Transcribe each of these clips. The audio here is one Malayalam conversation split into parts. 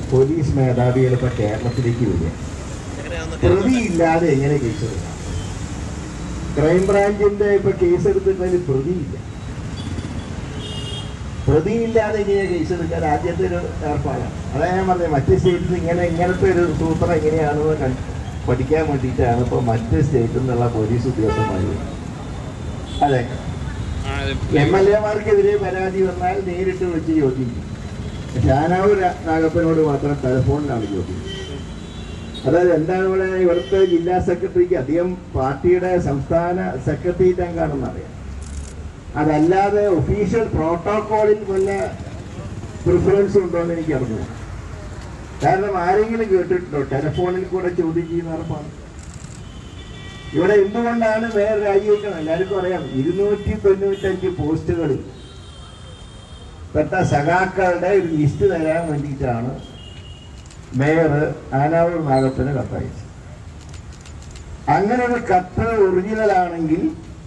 പോലീസ് മേധാവികൾ ഇപ്പൊ കേരളത്തിലേക്ക് വരിക പ്രതിയില്ലാതെ എങ്ങനെ കേസ് എടുക്കാം ക്രൈംബ്രാഞ്ചിന്റെ ഇപ്പൊ കേസ് എടുത്തിട്ടതിൽ പ്രതിയില്ല പ്രതിയില്ലാതെ ഇങ്ങനെ കേസ് എടുക്കാൻ ആദ്യത്തെ ഒരു ഏർപ്പാടാണ് അതാ ഞാൻ പറഞ്ഞത് മറ്റ് സ്റ്റേറ്റിൽ ഇങ്ങനെ ഇങ്ങനത്തെ ഒരു സൂത്രം എങ്ങനെയാണെന്ന് കണ്ട് പഠിക്കാൻ വേണ്ടിയിട്ടാണ് ഇപ്പോൾ മറ്റ് സ്റ്റേറ്റിൽ നിന്നുള്ള പോലീസ് ഉദ്യോഗസ്ഥന്മാർ വരുന്നത്. അതെ എം എൽ എമാർക്കെതിരെ പരാതി വന്നാൽ നേരിട്ട് വിളിച്ച് ചോദ്യം ചെയ്യും ഷാനാവ് രാ- നാഗപ്പനോട് മാത്രം ടെലിഫോണിലാണ് ചോദ്യം ചെയ്യുന്നത്. അതായത് എന്താണ് ഇവിടെ ഇവിടുത്തെ ജില്ലാ സെക്രട്ടറിക്ക് അധികം പാർട്ടിയുടെ സംസ്ഥാന സെക്രട്ടേറിയറ്റ് അംഗമാണെന്ന് അറിയാം അതല്ലാതെ ഒഫീഷ്യൽ പ്രോട്ടോകോളിൽ വല്ല പ്രിഫറൻസ് ഉണ്ടോ എന്ന് എനിക്ക് അറിഞ്ഞു കാരണം ആരെങ്കിലും കേട്ടിട്ടുണ്ടോ ടെലിഫോണിൽ കൂടെ ചോദ്യം ചെയ്യുന്ന ഉറപ്പാണ് ഇവിടെ എന്തുകൊണ്ടാണ് മേയർ രാജിവെക്കണം എല്ലാവർക്കും അറിയാം ഇരുന്നൂറ്റി തൊണ്ണൂറ്റഞ്ച് പോസ്റ്റുകളിൽ പെട്ട സഖാക്കളുടെ ഒരു ലിസ്റ്റ് തരാൻ വേണ്ടിയിട്ടാണ് മേയർ ആനാവൂർ നാഗപ്പന് കത്തയച്ചത് അങ്ങനെ ഒരു കത്ത് ഒറിജിനൽ ആണെങ്കിൽ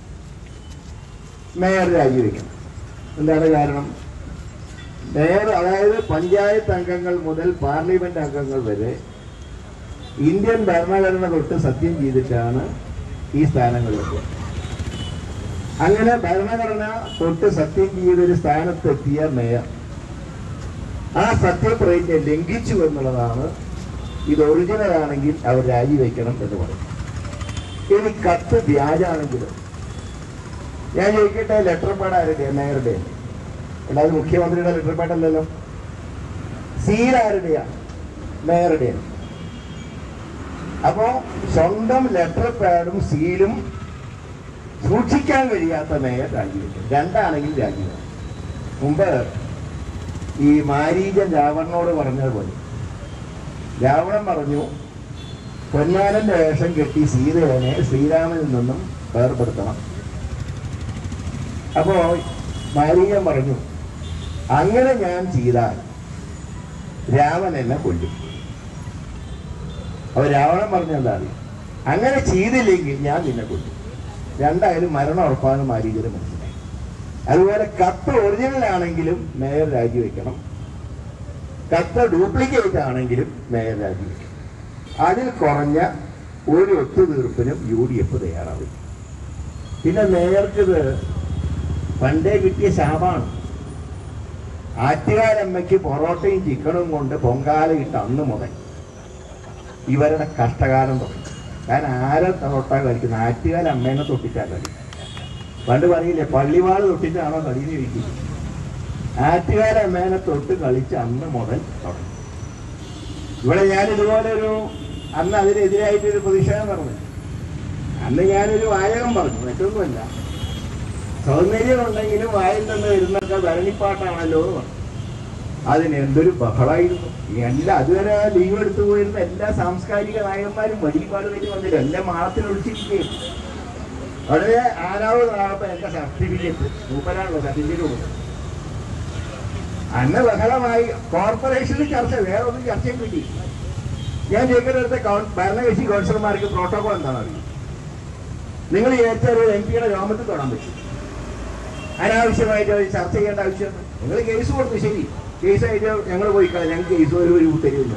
മേയർ രാജിവെക്കണം എന്താണ് കാരണം മേയർ അതായത് പഞ്ചായത്ത് അംഗങ്ങൾ മുതൽ പാർലമെന്റ് അംഗങ്ങൾ വരെ ഇന്ത്യൻ ഭരണഘടന തൊട്ട് സത്യം ചെയ്തിട്ടാണ് ഈ സ്ഥാനങ്ങളിലെത്തുക അങ്ങനെ ഭരണഘടന തൊട്ട് സത്യം ചെയ്തൊരു സ്ഥാനത്തെത്തിയ മേയർ ആ സത്യപ്രതിജ്ഞ ലംഘിച്ചു എന്നുള്ളതാണ് ഇത് ഒറിജിനൽ ആണെങ്കിൽ അവർ രാജിവെക്കണം എന്ന് പറയും ഇനി കത്ത് വ്യാജാണെങ്കിലും ഞാൻ ചോദിക്കട്ടെ ലെറ്റർ പാഡ് ആരുടെ മേയറുടെ അല്ലാതെ മുഖ്യമന്ത്രിയുടെ ലെറ്റർ പാഡ് അല്ലല്ലോ സീൽ ആരുടെയാ മേയറുടെയാണ് അപ്പോ സ്വന്തം ലെറ്റർ പാഡും സീലും സൂക്ഷിക്കാൻ കഴിയാത്ത മേയർ രാജിവെക്കും രണ്ടാണെങ്കിൽ രാജിവെക്കും മുമ്പ് ഈ മാരീജൻ രാവണനോട് പറഞ്ഞതുപോലെ രാവണൻ പറഞ്ഞു പൊന്നാനന്റെ വേഷം കെട്ടി സീതയെ ശ്രീരാമനിൽ നിന്നും വേർപെടുത്തണം അപ്പോ മാരീജൻ പറഞ്ഞു അങ്ങനെ ഞാൻ ചെയ്താൽ രാമൻ എന്നെ കൊല്ലും അപ്പൊ രാവണൻ പറഞ്ഞ എന്താ അറിയോ? അങ്ങനെ ചെയ്തില്ലെങ്കിൽ ഞാൻ നിന്നെ കൊല്ലും രണ്ടായാലും മരണം ഉറപ്പാണ് മാരീജന് മനസ്സിലായി അതുപോലെ കത്ത് ഒറിജിനൽ ആണെങ്കിലും മേയർ രാജിവെക്കണം കത്ത് ഡ്യൂപ്ലിക്കേറ്റ് ആണെങ്കിലും മേയർ രാജിവെക്കണം അതിൽ കുറഞ്ഞ ഒരു ഒത്തുതീർപ്പിനും യു ഡി എഫ് തയ്യാറാവും പിന്നെ മേയർക്കിത് പണ്ടേ കിട്ടിയ ശാപാണ് ആറ്റുകാരമ്മയ്ക്ക് പൊറോട്ടയും ചിക്കനും കൊണ്ട് പൊങ്കാല ഇട്ട അന്ന് മുതൽ ഇവരുടെ കഷ്ടകാലം തുടങ്ങി കാരണം ആരെ തൊട്ടാ കളിക്കുന്നത് ആറ്റുകാല അമ്മേനെ തൊട്ടിട്ടാ കളി പണ്ട് പറയില്ലേ പള്ളിവാള് തൊട്ടിട്ടാണോ കളിയിൽ ഇരിക്കുന്നത് ആറ്റുകാല അമ്മേനെ തൊട്ട് കളിച്ച് അന്ന് മുതൽ തുടങ്ങി ഇവിടെ ഞാൻ ഇതുപോലെ ഒരു അന്ന് അതിനെതിരായിട്ടൊരു പ്രതിഷേധം പറഞ്ഞു അന്ന് ഞാനൊരു വാചകം പറഞ്ഞു മറ്റൊന്നുമല്ല സൗന്ദര്യമുണ്ടെങ്കിലും വായിൽ നിന്ന് വരുന്നൊക്കെ ഭരണിപ്പാട്ടാണല്ലോ എന്ന് പറഞ്ഞു അതിന് എന്തൊരു ബഹളായിരുന്നു എല്ലാ അതുവരെ ലീവ് എടുത്തു പോയിരുന്ന എല്ലാ സാംസ്കാരിക നായകന്മാരും വഴിപാട് കഴിഞ്ഞ് വന്നില്ല എല്ലാം മാളത്തിൽ ഒളിച്ചിരിക്കുകയും വളരെ ആരാവ് നാളത്തെ എന്റെ സർട്ടിഫിക്കറ്റ് മൂപ്പരാണല്ലോ സർട്ടിഫിക്കറ്റ് കൊടുത്തത് അന്ന് ബഹളമായി കോർപ്പറേഷനിൽ ചർച്ച വേറെ ഒന്നും ചർച്ചയും കിട്ടി ഞാൻ ചോദിക്കുന്നടുത്ത ഭരണകക്ഷി കൗൺസിലർമാർക്ക് പ്രോട്ടോകോൾ എന്താണെന്ന് അറിയും നിങ്ങൾ വിചാരിച്ച ഒരു എം പിയുടെ രോമത്തിൽ തൊടാൻ പറ്റും അനാവശ്യമായിട്ട് ഒരു ചർച്ച ചെയ്യേണ്ട ആവശ്യം നിങ്ങൾ കേസ് കൊടുത്തു ശരി കേസായിട്ട് ഞങ്ങൾ പോയി കളയാം ഞങ്ങൾക്ക് കേസ് ഒരു ഒരു തരുന്നു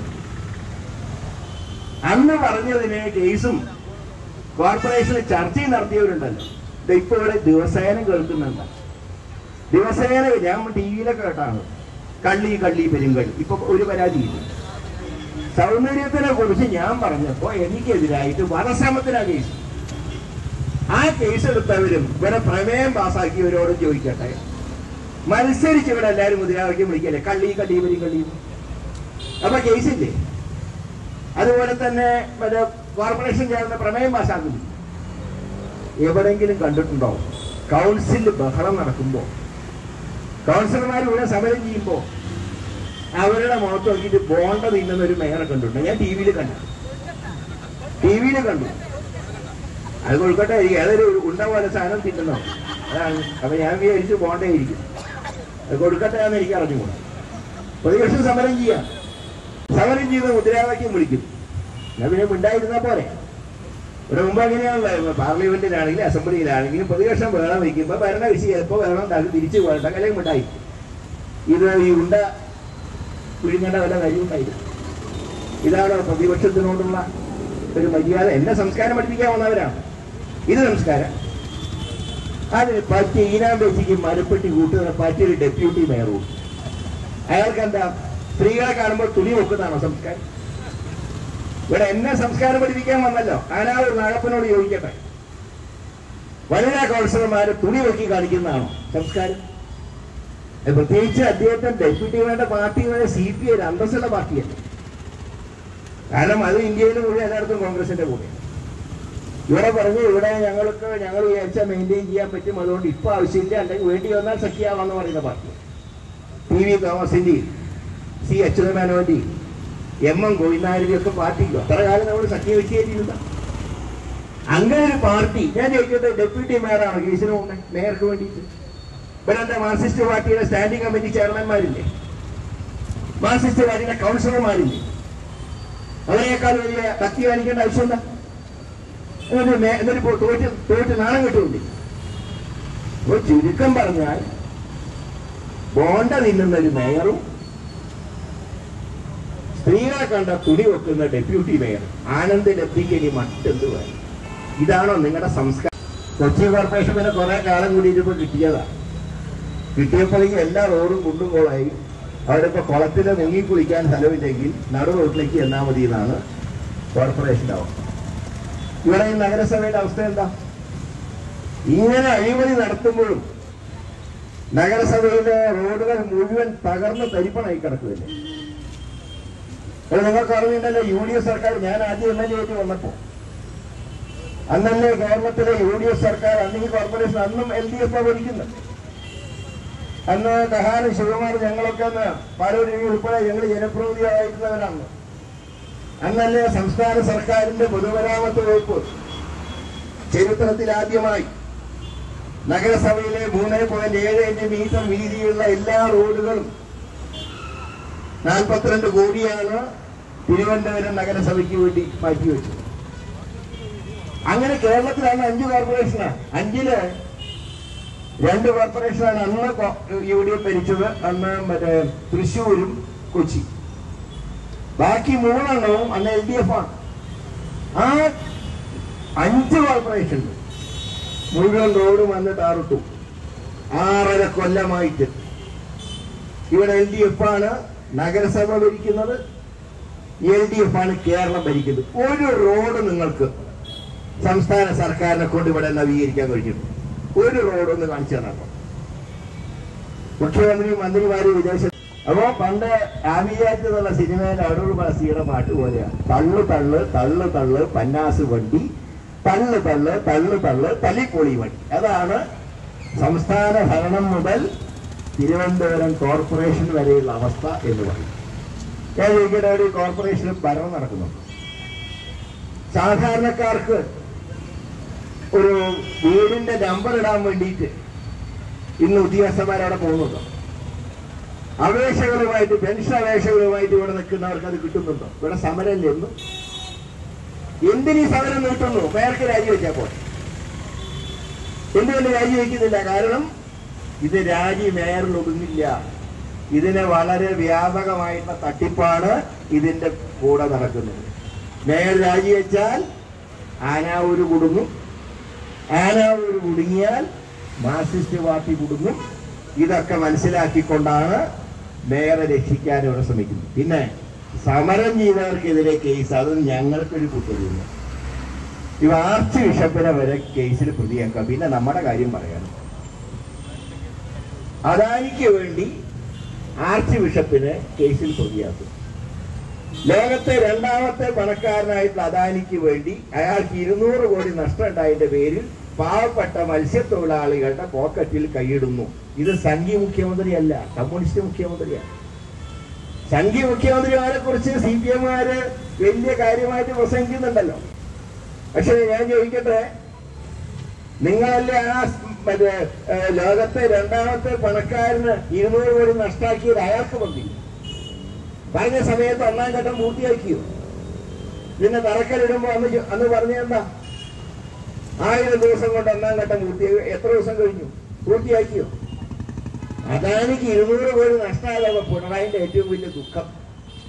അന്ന് പറഞ്ഞതിന് കേസും കോർപ്പറേഷനിൽ ചർച്ചയും നടത്തിയവരുണ്ടല്ലോ ഇത് ഇപ്പൊ ഇവിടെ ദിവസേന കേൾക്കുന്നുണ്ട് ദിവസേന ഞാൻ ടി വിയിലൊക്കെ കേട്ടാണ് കള്ളി കള്ളി പെരുങ്കള്ളി ഇപ്പൊ ഒരു പരാതിയില്ല സൗന്ദര്യത്തിനെ കുറിച്ച് ഞാൻ പറഞ്ഞപ്പോ എനിക്കെതിരായിട്ട് വധശ്രമത്തിനാ കേസ് ആ കേസ് എടുത്തവരും ഇവിടെ പ്രമേയം പാസ്സാക്കിയവരോട് ചോദിക്കട്ടെ മത്സരിച്ച് ഇവിടെ എല്ലാവരും മുദ്രാവാക്യം വിളിക്കല്ലേ കള്ളി കള്ളി വരി കള്ളി അപ്പൊ കേസില്ലേ അതുപോലെ തന്നെ മറ്റേ കോർപ്പറേഷൻ ചേർന്ന പ്രമേയം പാസ്സാക്കുന്നു എവിടെങ്കിലും കണ്ടിട്ടുണ്ടോ കൗൺസിലിൽ ബഹളം നടക്കുമ്പോ കൗൺസിലർമാർ ഇവിടെ സമരം ചെയ്യുമ്പോ അവരുടെ മുഖത്ത് നോക്കിയിട്ട് ബോണ്ട തിന്നുന്ന ഒരു മേയറെ കണ്ടിട്ടുണ്ട് ഞാൻ ടി വിയിൽ കണ്ടു ടി വിയിൽ കണ്ടു അത് കൊടുക്കട്ടെ ഈ ഏതൊരു ഉണ്ട പോലെ സാധനം തിന്നുന്നോ അതാണ് അപ്പൊ ഞാൻ വിചാരിച്ചു ബോണ്ടയായിരിക്കും അത് കൊടുക്കട്ടെ എന്ന് എനിക്ക് അറിഞ്ഞുകൂടാ പ്രതിപക്ഷം സമരം ചെയ്യാം സമരം ചെയ്ത് മുദ്രാവാക്യം വിളിക്കും ഞാൻ പിന്നെ മിണ്ടായിരുന്നാ പോരെ ഇവിടെ മുമ്പ് അങ്ങനെയാണല്ലോ പാർലമെന്റിലാണെങ്കിലും അസംബ്ലിയിലാണെങ്കിലും പ്രതിപക്ഷം വേണം വയ്ക്കുമ്പോൾ ഭരണകക്ഷി ചിലപ്പോൾ വേണം തള്ളി തിരിച്ചു പോകണ്ട അല്ലെങ്കിൽ മിണ്ടായി ഇത് ഈ ഉണ്ട പിഴിഞ്ഞേണ്ട വല്ല കാര്യമുണ്ടായിരുന്നു ഇതാണ് പ്രതിപക്ഷത്തിനോടുള്ള ഒരു മര്യാദ എന്നെ സംസ്കാരം പഠിപ്പിക്കാൻ വന്നവരാണ് ഇത് സംസ്കാരം അതിന് പറ്റിയ ഈനാമ്പേച്ചിക്ക് മരപ്പെട്ടി കൂട്ടുന്ന പറ്റിയൊരു ഡെപ്യൂട്ടി മേയറും അയാൾക്ക് എന്താ സ്ത്രീകളെ കാണുമ്പോൾ തുണി വെക്കുന്നതാണോ സംസ്കാരം ഇവിടെ എന്നെ സംസ്കാരം പഠിപ്പിക്കാൻ വന്നല്ലോ ആനാവൂർ നാഗപ്പനോട് ചോദിക്കട്ടെ വനിതാ കൗൺസിലർമാര് തുണി വെക്കി കാണിക്കുന്നതാണോ സംസ്കാരം അത് പ്രത്യേകിച്ച് അദ്ദേഹത്തെ ഡെപ്യൂട്ടി വേണ്ട പാർട്ടി സി പി ഐ അന്തസ്സുള്ള പാർട്ടിയല്ലേ കാരണം അത് ഇന്ത്യയിൽ മുഴുവൻ എല്ലായിടത്തും കോൺഗ്രസിന്റെ കൂടെയാണ് ഇവിടെ പറഞ്ഞു ഇവിടെ ഞങ്ങൾക്ക് ഞങ്ങൾ വിചാരിച്ചാൽ മെയിൻറ്റെയിൻ ചെയ്യാൻ പറ്റും അതുകൊണ്ട് ഇപ്പൊ ആവശ്യമില്ല അല്ലെങ്കിൽ വേണ്ടി വന്നാൽ സഖ്യാവാന്ന് പറയുന്ന പാർട്ടി ടി വി തോമസിന്റെയും സി അച്യുതമേനോന്റെയും എം എം ഗോവിന്ദാരിന്റെ ഒക്കെ പാർട്ടിക്കും അത്ര കാലം നമ്മൾ സഖ്യ വെച്ചിരുന്ന അങ്ങനെ ഒരു പാർട്ടി ഞാൻ ചോദിക്കട്ടെ ഡെപ്യൂട്ടി മേയറാണ് കേസിന് മുന്നേ മേയർക്ക് വേണ്ടിയിട്ട് ഇവിടെ എന്താ മാർക്സിസ്റ്റ് പാർട്ടിയുടെ സ്റ്റാൻഡിംഗ് കമ്മിറ്റി ചെയർമാൻമാരില്ലേ മാർക്സിസ്റ്റ് പാർട്ടിയുടെ കൗൺസിലർമാരില്ലേ അവരെക്കാൾ വലിയ കത്തി കാണിക്കേണ്ട ആവശ്യം എന്താ എന്നിട്ട് മേ- എന്നിട്ട് ഇപ്പോ തോറ്റ് തോറ്റ് നാണം കിട്ടുമില്ലേ അപ്പൊ ചുരുക്കം പറഞ്ഞാൽ ബോണ്ട തിന്നുന്ന ഒരു മേയറും സ്ത്രീകളെ കണ്ട തുണി വെക്കുന്ന ഡെപ്യൂട്ടി മേയർ ആനന്ദ് ലബ്ധിക്ക് മറ്റെന്ത് വേണം ഇതാണോ നിങ്ങളുടെ സംസ്കാരം കൊച്ചി കോർപ്പറേഷൻ പിന്നെ കുറെ കാലം കൂടി ഇതിപ്പോ കിട്ടിയതാ കിട്ടിയപ്പോഴേക്കും എല്ലാ റോഡും കുണ്ടും കോളായി അവിടെ ഇപ്പൊ കുളത്തിൽ മുങ്ങി കുളിക്കാൻ സ്ഥലമില്ലെങ്കിൽ നടു റോഡിലേക്ക് എന്നാൽ മതി എന്നാണ് കോർപ്പറേഷന്റെ അവസ്ഥ ഇവിടെ ഈ നഗരസഭയുടെ അവസ്ഥ എന്താ ഇങ്ങനെ അഴിമതി നടത്തുമ്പോഴും നഗരസഭയിലെ റോഡുകൾ മുഴുവൻ തകർന്ന് തരിപ്പണായി കിടക്കുകയല്ലേ അത് നിങ്ങൾക്ക് അറിയുന്നല്ലോ യു ഡി എഫ് സർക്കാർ ഞാൻ ആദ്യം എം എൽ എ ആയിട്ട് വന്നപ്പോ അന്നല്ലേ കേരളത്തിലെ യു ഡി എഫ് സർക്കാർ അന്ന് ഈ കോർപ്പറേഷൻ അന്നും എൽ ഡി എഫ് ഭരിക്കുന്നത് അന്ന് കഹാനും ശിവകുമാർ ഞങ്ങളൊക്കെ അന്ന് പാലൂർ ഉൾപ്പെടെ ഞങ്ങൾ ജനപ്രതിനിധിയായിരുന്നവരാണ് അന്നല്ലേ സംസ്ഥാന സർക്കാരിന്റെ പൊതുമരാമത്ത് വകുപ്പ് ചരിത്രത്തിൽ ആദ്യമായി നഗരസഭയിലെ മൂന്ന് പോയിന്റ് ഏഴ് അഞ്ച് മീറ്റർ വീതിയുള്ള എല്ലാ റോഡുകളും നാൽപ്പത്തിരണ്ട് കോടിയാണ് തിരുവനന്തപുരം നഗരസഭയ്ക്ക് വേണ്ടി മാറ്റിവെച്ചത് അങ്ങനെ കേരളത്തിലാണ് അഞ്ച് കോർപ്പറേഷനാണ് അഞ്ചില് രണ്ട് കോർപ്പറേഷനാണ് അന്ന് കോ- യു ഡി എഫ് ഭരിച്ചത് അന്ന് മറ്റേ തൃശ്ശൂരും കൊച്ചി ബാക്കി മൂന്നെണ്ണവും അന്ന് എൽ ഡി എഫ് ആണ് ആ അഞ്ച് കോർപ്പറേഷൻ മുഴുവൻ റോഡും അന്ന് ടാറിട്ടു ആറര കൊല്ലമായിട്ട് ഇവിടെ എൽ ഡി എഫ് ആണ് നഗരസഭ ഭരിക്കുന്നത് എൽ ഡി എഫ് ആണ് കേരളം ഭരിക്കുന്നത് ഒരു റോഡ് നിങ്ങൾക്ക് സംസ്ഥാന സർക്കാരിനെ കൊണ്ട് ഇവിടെ നവീകരിക്കാൻ കഴിഞ്ഞിട്ടുണ്ട് ഒരു റോഡ് ഒന്ന് കാണിച്ചു തരണം മുഖ്യമന്ത്രി മന്ത്രിമാര് വിദേശ അപ്പോ പണ്ട് ആമിയാറ്റ് എന്നുള്ള സിനിമയിൽ അടൂർ ബാസിയുടെ പാട്ട് പോലെയാ തള്ളു തള്ളു തള്ളു തള്ളു പന്നാസ് വണ്ടി തള്ളു തള്ളു തള്ളു തള്ളു തല്ലിപ്പൊളി വണ്ടി അതാണ് സംസ്ഥാന ഭരണം മുതൽ തിരുവനന്തപുരം കോർപ്പറേഷൻ വരെയുള്ള അവസ്ഥ എന്ന് പറയും ഞാൻ ചോദിക്കട്ടെ ഒരു കോർപ്പറേഷനിൽ ഭരണം നടക്കുന്നുണ്ട് സാധാരണക്കാർക്ക് ഒരു വീടിന്റെ നമ്പർ ഇടാൻ വേണ്ടിയിട്ട് ഇന്ന് ഉദ്യോഗസ്ഥന്മാരവിടെ പോകുന്നുണ്ടോ അപേക്ഷകളുമായിട്ട് പെൻഷൻ അപേക്ഷകളുമായിട്ട് ഇവിടെ നിൽക്കുന്നവർക്ക് അത് കിട്ടുന്നുണ്ടോ ഇവിടെ സമരം എന്നും എന്തിനീ സമരം നീട്ടുന്നു മേയർക്ക് രാജിവെച്ചാൽ പോലെ എന്തുകൊണ്ട് രാജിവെക്കുന്നില്ല കാരണം ഇത് രാജി മേയറിൽ ഒതുങ്ങില്ല ഇതിന് വളരെ വ്യാപകമായിട്ടുള്ള തട്ടിപ്പാണ് ഇതിന്റെ കൂടെ നടക്കുന്നത് മേയർ രാജിവെച്ചാൽ ആനാവൂര് കുടുങ്ങും ആനാവൂര് കുടുങ്ങിയാൽ മാർക്സിസ്റ്റ് പാർട്ടി കുടുങ്ങും ഇതൊക്കെ മനസ്സിലാക്കിക്കൊണ്ടാണ് മേയറെ രക്ഷിക്കാൻ ഇവിടെ ശ്രമിക്കുന്നത് പിന്നെ സമരം ചെയ്തവർക്കെതിരെ കേസ് അത് ഞങ്ങൾക്കൊരു കുറ്റമില്ല ഇവ ആർച്ച് ബിഷപ്പിനെ വരെ കേസിൽ പ്രതിയാക്കാം പിന്നെ നമ്മുടെ കാര്യം പറയണം അദാനിക്ക് വേണ്ടി ആർച്ച് ബിഷപ്പിനെ കേസിൽ പ്രതിയാക്കും ലോകത്തെ രണ്ടാമത്തെ പണക്കാരനായിട്ടുള്ള അദാനിക്ക് വേണ്ടി അയാൾക്ക് ഇരുന്നൂറ് കോടി നഷ്ടം ഉണ്ടായതിന്റെ പേരിൽ പാവപ്പെട്ട മത്സ്യത്തൊഴിലാളികളുടെ പോക്കറ്റിൽ കൈയിടുന്നു ഇത് സംഘി മുഖ്യമന്ത്രിയല്ല കമ്മ്യൂണിസ്റ്റ് മുഖ്യമന്ത്രിയാണ് സംഘി മുഖ്യമന്ത്രിമാരെ കുറിച്ച് സി പി എമ്മുകാര് വലിയ കാര്യമായിട്ട് പ്രസംഗിക്കുന്നുണ്ടല്ലോ പക്ഷെ ഞാൻ ചോദിക്കട്ടെ നിങ്ങളല്ലേ ആ മറ്റേ ഏ, ലോകത്തെ രണ്ടാമത്തെ പണക്കാരന് ഇരുന്നൂറ് കോടി നഷ്ടാക്കിയത് അയാൾക്ക് മതി പറഞ്ഞ സമയത്ത് ഒന്നാം ഘട്ടം പൂർത്തിയാക്കിയോ പിന്നെ തറക്കല്ലിടുമ്പോ അന്ന് ചോ- അന്ന് പറഞ്ഞ എന്താ ആയിരം ദിവസം കൊണ്ട് ഒന്നാം ഘട്ടം പൂർത്തിയാക്കി എത്ര ദിവസം കഴിഞ്ഞു പൂർത്തിയാക്കിയോ അദാനിക്ക് ഇരുന്നൂറ് കോടി നഷ്ടമായതാണ് പിണറായിന്റെ ഏറ്റവും വലിയ ദുഃഖം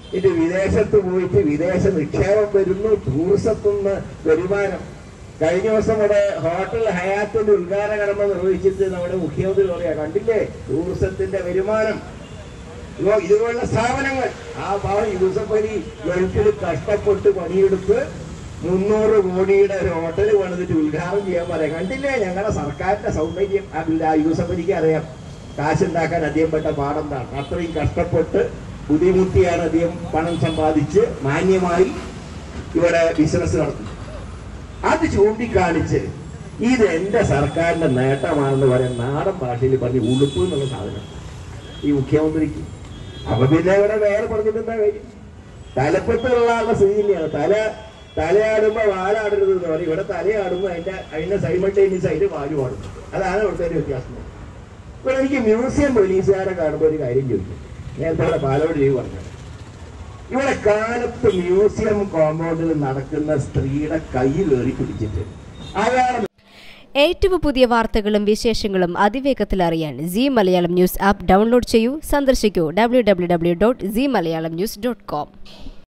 ഇത് വിദേശത്ത് പോയിട്ട് വിദേശ നിക്ഷേപം വരുന്നു ടൂറിസത്തിൽ നിന്ന് വരുമാനം കഴിഞ്ഞ ദിവസം ഇവിടെ ഹോട്ടൽ ഹയാത്തിന്റെ ഉദ്ഘാടന കർമ്മം നിർവഹിച്ചിട്ട് നമ്മുടെ മുഖ്യമന്ത്രി പറയാ കണ്ടില്ലേ ടൂറിസത്തിന്റെ വരുമാനം ഇതോ ഇതുപോലുള്ള സ്ഥാപനങ്ങൾ ആ പാവം യൂസഫ് അലി ഗൾഫിൽ കഷ്ടപ്പെട്ട് പണിയെടുത്ത് മുന്നൂറ് കോടിയുടെ ഒരു ഹോട്ടൽ പണിതിട്ട് ഉദ്ഘാടനം ചെയ്യാൻ പറയാം കണ്ടില്ലേ ഞങ്ങളുടെ സർക്കാരിന്റെ സൗന്ദര്യം ആ ബിൽ- ആ യൂസഫ് അലിക്ക് അറിയാം കാശുണ്ടാക്കാൻ അദ്ദേഹം പെട്ട പാടെന്താണ് അത്രയും കഷ്ടപ്പെട്ട് ബുദ്ധിമുട്ടിയാണ് അദ്ദേഹം പണം സമ്പാദിച്ച് മാന്യമായി ഇവിടെ ബിസിനസ് നടത്തുന്നത് അത് ചൂണ്ടിക്കാണിച്ച് ഇത് എന്റെ സർക്കാരിന്റെ നേട്ടമാണെന്ന് പറയാൻ നാടൻ ഭാഷയിൽ പറഞ്ഞ് ഉളുപ്പ് എന്നുള്ള സാധനം ഈ മുഖ്യമന്ത്രിക്ക് അപ്പൊ പിന്നെ ഇവിടെ വേറെ പറഞ്ഞിട്ട് എന്താ കാര്യം തലപ്പെട്ടുള്ള ആളുടെ സ്ഥിതി തന്നെയാണ് തല തലയാടുമ്പോ വാലാടരുത് എന്ന് പറയും ഇവിടെ തലയാടുമ്പോ അതിന്റെ അതിന്റെ സൈമൾട്ടേനിയസ് ആയിട്ട് വാല് പാടും അതാണ് ഇവിടുത്തെ ഒരു വ്യത്യാസം ഇവിടെ എനിക്ക് മ്യൂസിയം പോലീസുകാരെ കാണുമ്പോൾ ഒരു കാര്യം ചോദിക്കും നേരത്തെ ഇവിടെ പാലോട് ചെയ്ത് പറഞ്ഞത് ഇവിടെ കാലത്ത് മ്യൂസിയം കോമ്പൗണ്ടിൽ നടക്കുന്ന സ്ത്രീയുടെ കൈ കയറി പിടിച്ചിട്ട് അയാളെ ഏറ്റവും പുതിയ വാർത്തകളും വിശേഷങ്ങളും അതിവേഗത്തിൽ അറിയാൻ C Malayalam news app download ചെയ്യൂ സന്ദർശിക്കൂ W W W dot C Malayalam news dot com